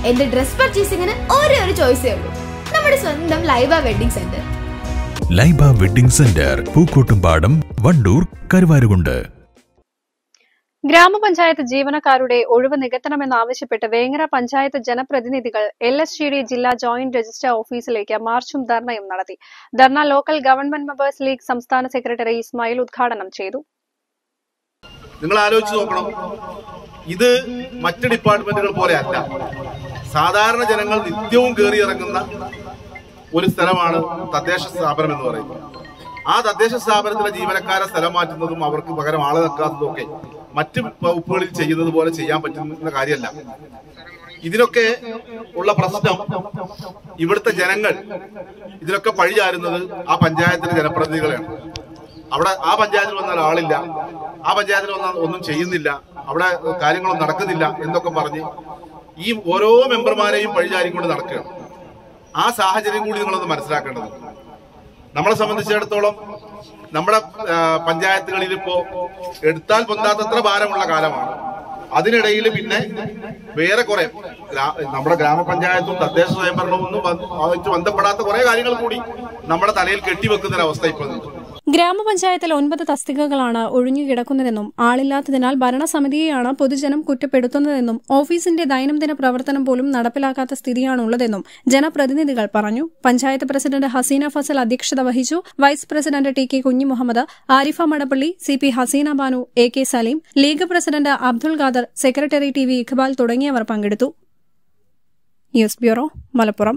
എന്റെ ഡ്രസ് പർച്ചേസിംഗിന് ഒരേ ഒരു ചോയ്സേ ഉള്ളൂ നമ്മുടെ സ്വന്തം Laiba wedding centre Laiba wedding centre Pookkottumpadam Wandoor Karuvarakundu ഗ്രാമപഞ്ചായത്ത് ജീവനക്കാരുടെ ഒഴിവ് നികത്തണമെന്നാവശ്യപ്പെട്ട് വേങ്ങര പഞ്ചായത്ത് ജനപ്രതിനിധികൾ എൽ എസ് ജി ഡി ജില്ലാ ജോയിന്റ് രജിസ്ട്രാർ ഓഫീസിലേക്ക് മാർച്ചും ധർണയും നടത്തി dharna local government members league സംസ്ഥാന സെക്രട്ടറി ഇസ്മായിൽ ഉദ്ഘാടനം ചെയ്തു നിങ്ങൾ ആലോചിച്ച് നോക്കണം ഇത് മറ്റ് ഡിപ്പാർട്ട്മെന്റുകൾ പോലെ അല്ല സാധാരണ ജനങ്ങൾ നിത്യവും കയറി ഇറങ്ങുന്ന ഒരു സ്ഥലമാണ് തദ്ദേശ സ്ഥാപനം എന്ന് പറയുന്നത് ആ തദ്ദേശ സ്ഥാപനത്തിലെ ജീവനക്കാരെ സ്ഥലം മാറ്റുന്നതും അവർക്ക് പകരം ആളെ വെക്കാത്തതും ഒക്കെ മറ്റ് വകുപ്പുകളിൽ ചെയ്യുന്നത് പോലെ ചെയ്യാൻ പറ്റുന്ന കാര്യമല്ല ഇതിനൊക്കെ ഉള്ള പ്രശ്നം ഇവിടുത്തെ ജനങ്ങൾ ഇതിനൊക്കെ പഴിചാരുന്നത് ആ പഞ്ചായത്തിലെ ജനപ്രതിനിധികളെയാണ് അവിടെ ആ പഞ്ചായത്തിൽ വന്നാൽ ആളില്ല ആ പഞ്ചായത്തിൽ വന്നാൽ ഒന്നും ചെയ്യുന്നില്ല അവിടെ കാര്യങ്ങളൊന്നും നടക്കുന്നില്ല എന്നൊക്കെ പറഞ്ഞ് ഈ ഓരോ മെമ്പർമാരെയും പഴിചാരിക്കൊണ്ട് നടക്കുകയാണ് ആ സാഹചര്യം കൂടി നിങ്ങളൊന്ന് മനസ്സിലാക്കേണ്ടത് നമ്മളെ സംബന്ധിച്ചിടത്തോളം നമ്മുടെ ആ, പഞ്ചായത്തുകളിൽ ഇപ്പോ എടുത്താൽ പൊന്താത്തത്ര ഭാരമുള്ള കാലമാണ് അതിനിടയിൽ പിന്നെ വേറെ കുറെ ഗ്രാ- നമ്മുടെ ഗ്രാമപഞ്ചായത്തും തദ്ദേശ സ്വയംഭരണവും ഒന്നും ബന്ധ- ആയിട്ട് ബന്ധപ്പെടാത്ത കുറെ കാര്യങ്ങൾ കൂടി നമ്മുടെ തലയിൽ കെട്ടിവെക്കുന്ന ഒരു അവസ്ഥ ഇപ്പോൾ ഉണ്ട് ഗ്രാമപഞ്ചായത്തിൽ ഒൻപത് തസ്തികകളാണ് ഒഴിഞ്ഞുകിടക്കുന്നതെന്നും ആളില്ലാത്തതിനാൽ ഭരണസമിതിയെയാണ് പൊതുജനം കുറ്റപ്പെടുത്തുന്നതെന്നും ഓഫീസിന്റെ ദൈനംദിന പ്രവർത്തനം പോലും നടപ്പിലാക്കാത്ത സ്ഥിതിയാണുള്ളതെന്നും ജനപ്രതിനിധികൾ പറഞ്ഞു പഞ്ചായത്ത് പ്രസിഡന്റ് ഹസീന ഫസൽ അധ്യക്ഷത വഹിച്ചു vice president T K Kunjimuhammad Arifa Madappally C P Hasina Banu A K Saleem league president Abdul Khader secretary T V Iqbal തുടങ്ങിയവർ പങ്കെടുത്തു news bureau Malappuram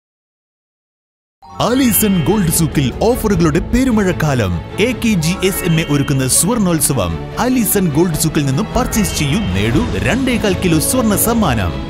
Alison gold സൂക്കിൽ ഓഫറുകളുടെ പെരുമഴക്കാലം A K G S M A ഒരുക്കുന്ന സ്വർണോത്സവം ആലീസൺ ഗോൾഡ് സൂക്കിൽ നിന്നും പർച്ചേസ് ചെയ്യൂ നേടൂ രണ്ടേകാൽ കിലോ സ്വർണ്ണ സമ്മാനം